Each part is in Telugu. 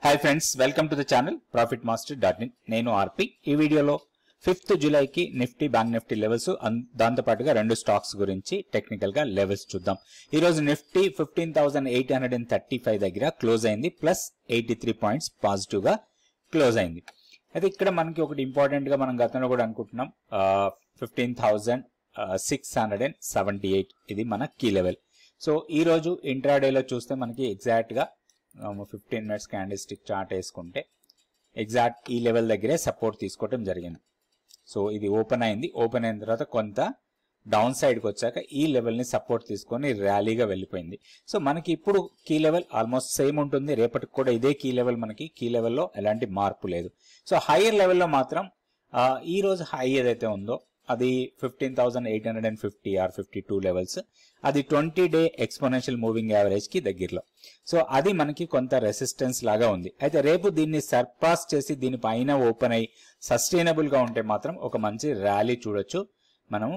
hi friends welcome to the channel profit master dot in నేను ఆర్పి ఈ వీడియోలో ఫిఫ్త్ జూలైకి నిఫ్టీ బ్యాంక్ నిఫ్టీ లెవెల్స్ దాంతో పాటుగా రెండు స్టాక్స్ గురించి టెక్నికల్ గా లెవెల్స్ చూద్దాం ఈ రోజు Nifty fifteen thousand eight hundred and thirty five దగ్గర క్లోజ్ అయింది plus eighty three points positive గా క్లోజ్ అయింది అయితే ఇక్కడ మనకి ఒకటి ఇంపార్టెంట్ గా మనం గతంలో కూడా అనుకుంటున్నాం fifteen thousand six hundred and seventy eight ఇది మన కీ లెవెల్ సో ఈ రోజు ఇంట్రాడేలో చూస్తే మనకి ఎగ్జాక్ట్ గా fifteen minutes candle stick chart వేసుకుంటే ఎగ్జాక్ట్ ఈ లెవెల్ దగ్గరే సపోర్ట్ తీసుకోవటం జరిగింది సో ఇది ఓపెన్ అయింది ఓపెన్ అయిన తర్వాత కొంత డౌన్ సైడ్కి వచ్చాక ఈ లెవెల్ని సపోర్ట్ తీసుకొని ర్యాలీగా వెళ్ళిపోయింది సో మనకి ఇప్పుడు కీ లెవెల్ ఆల్మోస్ట్ సేమ్ ఉంటుంది రేపటికి కూడా ఇదే కీ లెవెల్ మనకి కీ లెవెల్లో ఎలాంటి మార్పు లేదు సో హైయర్ లెవెల్లో మాత్రం ఆ, ఈ రోజు హై ఏదైతే ఉందో అది fifteen thousand eight hundred and fifty or fifty two levels అది twenty day exponential moving average కి దగ్గరలో సో అది మనకి కొంత రెసిస్టెన్స్ లాగా ఉంది అయితే రేపు దీన్ని సర్పాస్ చేసి దీని పైన ఓపెన్ అయ్యి సస్టైనబుల్ గా ఉంటే మాత్రం ఒక మంచి ర్యాలీ చూడొచ్చు మనము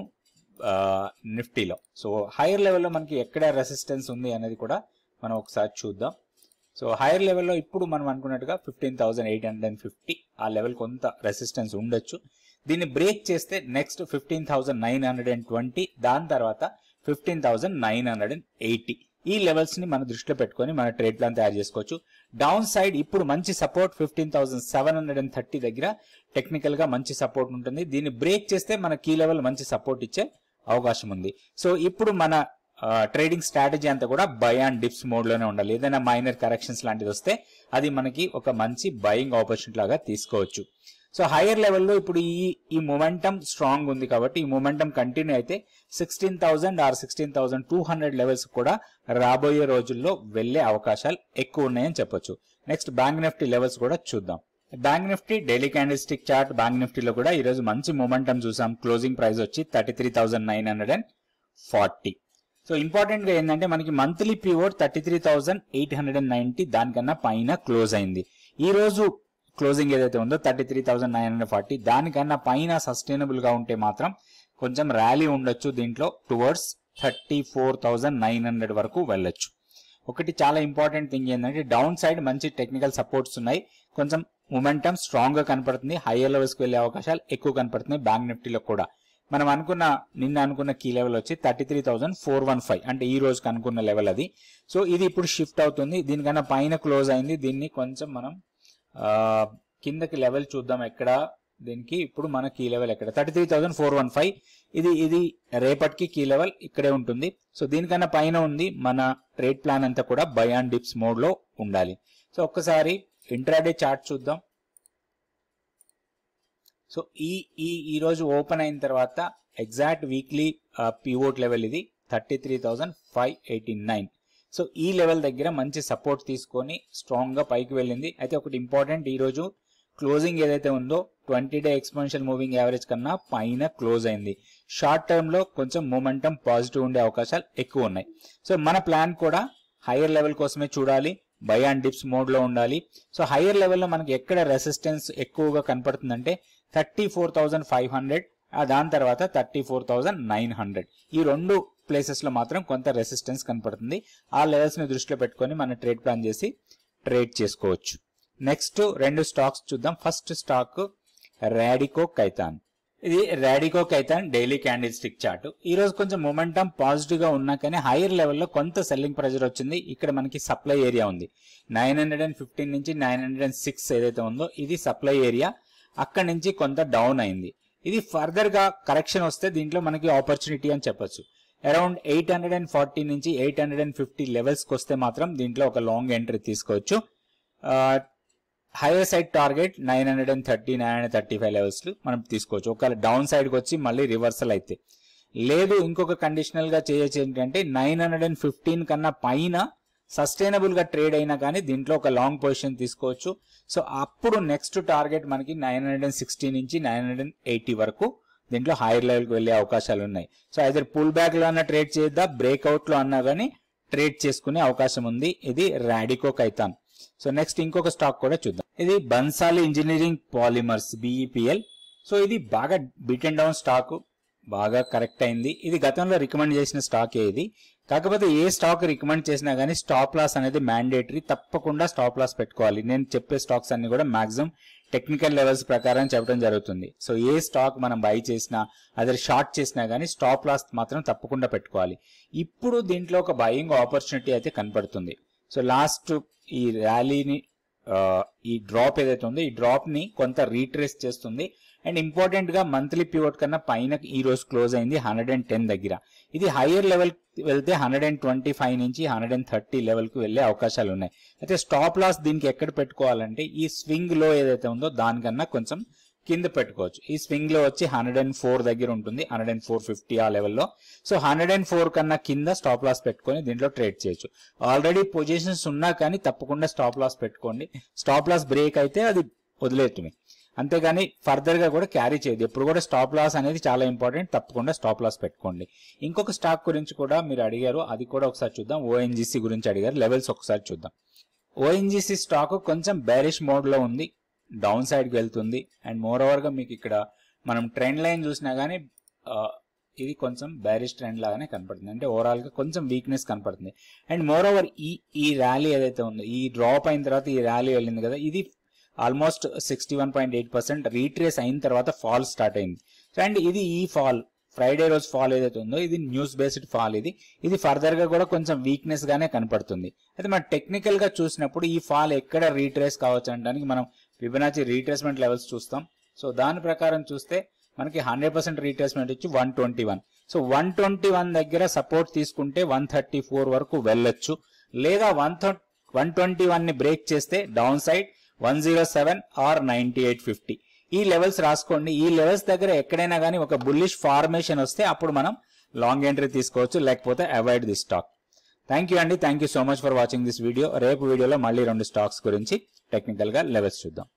నిఫ్టీలో సో హైయర్ లెవెల్లో మనకి ఎక్కడ రెసిస్టెన్స్ ఉంది అనేది కూడా మనం ఒకసారి చూద్దాం సో హైయర్ లెవెల్లో ఇప్పుడు మనం అనుకున్నట్టుగా fifteen thousand eight hundred and fifty ఆ లెవెల్ కొంత రెసిస్టెన్స్ ఉండొచ్చు దీన్ని బ్రేక్ చేస్తే next fifteen thousand nine hundred and twenty దాని తర్వాత fifteen thousand nine hundred and eighty ఈ లెవెల్స్ ని మన దృష్టిలో పెట్టుకొని మన ట్రేడ్ ప్లాన్ తయారు చేసుకోవచ్చు డౌన్ సైడ్ ఇప్పుడు మంచి support fifteen thousand seven hundred and thirty దగ్గర టెక్నికల్ గా మంచి సపోర్ట్ ఉంటుంది దీన్ని బ్రేక్ చేస్తే మన కీ లెవెల్ మంచి సపోర్ట్ ఇచ్చే అవకాశం ఉంది సో ఇప్పుడు మన ట్రేడింగ్ స్ట్రాటజీ అంతా కూడా బై అండ్ డిప్స్ మోడ్ లోనే ఉండాలి ఏదైనా మైనర్ కరెక్షన్స్ లాంటిది వస్తే అది మనకి ఒక మంచి బయింగ్ ఆపర్చునిటీ లాగా తీసుకోవచ్చు సో హైయర్ లెవెల్లో ఇప్పుడు ఈ ఈ మొమెంటం స్ట్రాంగ్ ఉంది కాబట్టి ఈ మొమెంటం కంటిన్యూ అయితే sixteen thousand or sixteen thousand two hundred levels కూడా రాబోయే రోజుల్లో వెళ్లే అవకాశాలు ఎక్కువ ఉన్నాయని చెప్పొచ్చు నెక్స్ట్ బ్యాంక్ నిఫ్టీ లెవెల్స్ కూడా చూద్దాం bank Nifty daily candle stick chart bank నిఫ్టీలో కూడా ఈ రోజు మంచి మొమెంటం చూసాం క్లోజింగ్ ప్రైస్ వచ్చి thirty three thousand nine hundred and forty so important గా ఏంటంటే మనకి monthly pivot thirty three thousand eight hundred and ninety దానికన్నా పైన క్లోజ్ అయింది ఈ రోజు క్లోజింగ్ ఏదైతే ఉందో thirty three thousand nine hundred forty దానికన్నా పైన సస్టైనబుల్ గా ఉంటే మాత్రం కొంచెం ర్యాలీ ఉండొచ్చు దీంట్లో towards thirty four thousand nine hundred వరకు వెళ్ళొచ్చు ఒకటి చాలా ఇంపార్టెంట్ థింగ్ ఏంటంటే డౌన్ సైడ్ మంచి టెక్నికల్ సపోర్ట్స్ ఉన్నాయి కొంచెం మొమెంటం స్ట్రాంగ్ గా కనపడుతుంది హైయర్ లెవెల్స్ కి వెళ్లే అవకాశాలు ఎక్కువ కనపడుతున్నాయి బ్యాంక్ నిఫ్టీలో కూడా మనం అనుకున్న నిన్న అనుకున్న కీ లెవెల్ వచ్చి thirty three thousand four one five అంటే ఈ రోజుకి అనుకున్న లెవెల్ అది సో ఇది ఇప్పుడు షిఫ్ట్ అవుతుంది దీనికన్నా పైన క్లోజ్ అయింది దీన్ని కొంచెం మనం ఆ, కిందకి లెవెల్ చూద్దాం ఎక్కడ దీనికి ఇప్పుడు మన కీ లెవెల్ ఎక్కడ thirty three thousand four one five ఇది ఇది రేపటికి కీ లెవెల్ ఇక్కడే ఉంటుంది సో దీనికన్నా పైన ఉంది మన ట్రేడ్ ప్లాన్ అంతా కూడా బై అండ్ డిప్స్ మోడ్ లో ఉండాలి సో ఒక్కసారి ఇంట్రాడే చార్ట్ చూద్దాం సో ఈ ఈ ఈ రోజు ఓపెన్ అయిన తర్వాత ఎగ్జాక్ట్ వీక్లీ పివోట్ లెవెల్ ఇది thirty three thousand five eighty nine so ఈ లెవెల్ దగ్గర మంచి సపోర్ట్ తీసుకొని స్ట్రాంగ్ గా పైకి వెళ్ళింది అయితే ఒకటి ఇంపార్టెంట్ ఈ రోజు క్లోజింగ్ ఏదైతే ఉందో twenty day exponential moving average కన్నా పైన క్లోజ్ అయింది షార్ట్ టర్మ్ లో కొంచెం మూమెంటం పాజిటివ్ ఉండే అవకాశాలు ఎక్కువ ఉన్నాయి సో మన ప్లాన్ కూడా హైయర్ లెవెల్ కోసమే చూడాలి బై అండ్ డిప్స్ మోడ్ లో ఉండాలి సో హైయర్ లెవెల్లో మనకి ఎక్కడ రెసిస్టెన్స్ ఎక్కువగా కనపడుతుందంటే thirty four thousand five hundred దాని తర్వాత thirty four thousand nine hundred ఈ రెండు ప్లేసెస్ లో మాత్రం కొంత రెసిస్టెన్స్ కనపడుతుంది ఆ లెవెల్స్ ని దృష్టిలో పెట్టుకొని మనం ట్రేడ్ ప్లాన్ చేసి ట్రేడ్ చేసుకోవచ్చు నెక్స్ట్ రెండు స్టాక్స్ చూద్దాం ఫస్ట్ స్టాక్ రాడికో కైతాన్ ఇది Radico Khaitan daily candle stick chart ఈ రోజు కొంచెం మొమెంటం పాజిటివ్ గా ఉన్నా కానీ హైయర్ లెవెల్లో కొంత సెల్లింగ్ ప్రెజర్ వచ్చింది ఇక్కడ మనకి సప్లై ఏరియా ఉంది నైన్ హండ్రెడ్ అండ్ ఫిఫ్టీన్ నుంచి నైన్ హండ్రెడ్ అండ్ సిక్స్ ఏదైతే ఉందో ఇది సప్లై ఏరియా అక్కడ నుంచి కొంత డౌన్ అయింది ఇది ఫర్దర్ గా కరెక్షన్ వస్తే దీంట్లో మనకి ఆపర్చునిటీ అని చెప్పొచ్చు around eight hundred and forty నుంచి eight hundred and fifty levels కి వస్తే మాత్రం దీంట్లో ఒక లాంగ్ ఎంట్రీ తీసుకోవచ్చు higher side target nine hundred and thirty nine hundred thirty five levels మనం తీసుకోవచ్చు ఒకవేళ డౌన్ సైడ్ కి వచ్చి మళ్ళీ రివర్సల్ అయితే లేదు ఇంకొక కండిషనల్ గా చేయొచ్చు ఏంటంటే నైన్ హండ్రెడ్ అండ్ ఫిఫ్టీన్ కన్నా పైన సస్టైనబుల్ గా ట్రేడ్ అయినా కానీ దీంట్లో ఒక లాంగ్ పొజిషన్ తీసుకోవచ్చు సో అప్పుడు నెక్స్ట్ టార్గెట్ మనకి నైన్ హండ్రెడ్ అండ్ సిక్స్టీ నుంచి నైన్ హండ్రెడ్ అండ్ ఎయిటీ వరకు దీంట్లో హైయర్ లెవెల్ కి వెళ్లే అవకాశాలు ఉన్నాయి సో ఐదర్ పుల్ బ్యాక్ లో అన్నా ట్రేడ్ చేద్దా బ్రేక్అవుట్ లో అన్నా కానీ ట్రేడ్ చేసుకునే అవకాశం ఉంది ఇది రాడికో కైతాన్ సో నెక్స్ట్ ఇంకొక స్టాక్ కూడా చూద్దాం ఇది Bansali engineering polymers BEPL so ఇది బాగా బీట్ అండ్ డౌన్ స్టాక్ బాగా కరెక్ట్ అయింది ఇది గతంలో రికమెండ్ చేసిన స్టాక్ ఇది కాకపోతే ఏ స్టాక్ రికమెండ్ చేసినా కానీ స్టాప్ లాస్ అనేది మ్యాండేటరీ తప్పకుండా స్టాప్ లాస్ పెట్టుకోవాలి నేను చెప్పే స్టాక్స్ అన్ని కూడా మాక్సిమం టెక్నికల్ లెవెల్స్ ప్రకారం చెప్పడం జరుగుతుంది సో ఏ స్టాక్ మనం బై చేసినా అదే షార్ట్ చేసినా కానీ స్టాప్ లాస్ మాత్రం తప్పకుండా పెట్టుకోవాలి ఇప్పుడు దీంట్లో ఒక బయింగ్ ఆపర్చునిటీ అయితే కనపడుతుంది సో లాస్ట్ ఈ ర్యాలీని ఆ, ఈ డ్రాప్ ఏదైతే ఉందో ఈ డ్రాప్ ని కొంత రీట్రేస్ చేస్తుంది అండ్ ఇంపార్టెంట్ గా మంత్లీ పివోట్ కన్నా పైన ఈ రోజు క్లోజ్ అయింది హండ్రెడ్ అండ్ టెన్ దగ్గర ఇది హైయర్ లెవెల్ వెళ్తే హండ్రెడ్ అండ్ ట్వంటీ ఫైవ్ నుంచి హండ్రెడ్ అండ్ థర్టీ లెవెల్ కు వెళ్లే అవకాశాలు ఉన్నాయి అయితే స్టాప్ లాస్ దీనికి ఎక్కడ పెట్టుకోవాలంటే ఈ స్వింగ్ లో ఏదైతే ఉందో దానికన్నా కొంచెం కింద పెట్టుకోవచ్చు ఈ స్వింగ్ లో వచ్చి హండ్రెడ్ అండ్ ఫోర్ దగ్గర ఉంటుంది హండ్రెడ్ అండ్ ఫోర్ ఫిఫ్టీ ఆ లెవెల్లో సో హండ్రెడ్ అండ్ ఫోర్ కన్నా కింద స్టాప్ లాస్ పెట్టుకొని దీంట్లో ట్రేడ్ చేయొచ్చు ఆల్రెడీ పొజిషన్స్ ఉన్నా కానీ తప్పకుండా స్టాప్ లాస్ పెట్టుకోండి స్టాప్ లాస్ బ్రేక్ అయితే అది వదిలేయటమే అంతేగాని ఫర్దర్ గా కూడా క్యారీ చేయదు ఎప్పుడు కూడా స్టాప్ లాస్ అనేది చాలా ఇంపార్టెంట్ తప్పకుండా స్టాప్ లాస్ పెట్టుకోండి ఇంకొక స్టాక్ గురించి కూడా మీరు అడిగారు అది కూడా ఒకసారి చూద్దాం ఓఎన్జీసీ గురించి అడిగారు లెవెల్స్ ఒకసారి చూద్దాం ఓఎన్జీసీ స్టాక్ కొంచెం బేరిష్ మోడ్ లో ఉంది డౌన్ సైడ్ కి వెళ్తుంది అండ్ మోర్ ఓవర్ గా మీకు ఇక్కడ మనం ట్రెండ్ లైన్ చూసినా గానీ ఆ, ఇది కొంచెం బేరిష్ ట్రెండ్ లాగానే కనపడుతుంది అంటే ఓవరాల్ గా కొంచెం వీక్నెస్ కనపడుతుంది అండ్ మోర్ ఓవర్ ఈ ఈ ర్యాలీ ఏదైతే ఉందో ఈ డ్రాప్ అయిన తర్వాత ఈ ర్యాలీ వెళ్ళింది కదా ఇది almost sixty one point eight percent retrace అయిన తర్వాత ఫాల్ స్టార్ట్ అయింది అండ్ ఇది ఈ ఫాల్ ఫ్రైడే రోజు ఫాల్ ఏదైతే ఉందో ఇది న్యూస్ బేస్డ్ ఫాల్ ఇది ఇది ఫర్దర్ గా కూడా కొంచెం వీక్నెస్ గానే కనపడుతుంది అయితే మనం టెక్నికల్ గా చూసినప్పుడు ఈ ఫాల్ ఎక్కడ రీట్రేస్ కావచ్చు అనడానికి మనం ఫిబొనాచి రీట్రేస్మెంట్ లెవెల్స్ చూస్తాం సో దాని ప్రకారం చూస్తే మనకి హండ్రెడ్ పర్సెంట్ రీట్రేస్మెంట్ ఇచ్చి one twenty one so one twenty one దగ్గర సపోర్ట్ తీసుకుంటే వన్ థర్టీ ఫోర్ వరకు వెళ్ళొచ్చు లేదా వన్ వన్ ట్వంటీ వన్ ని బ్రేక్ చేస్తే down side one zero seven or ninety eight fifty ఈ లెవెల్స్ రాసుకోండి ఈ లెవెల్స్ దగ్గర ఎక్కడైనా కానీ ఒక బుల్లిష్ ఫార్మేషన్ వస్తే అప్పుడు మనం లాంగ్ ఎంట్రీ తీసుకోవచ్చు లేకపోతే avoid the stock thank you అండి thank you so much for watching this video రేపు వీడియోలో మళ్ళీ రెండు స్టాక్స్ గురించి టెక్నికల్ గా లెవెల్స్ చూద్దాం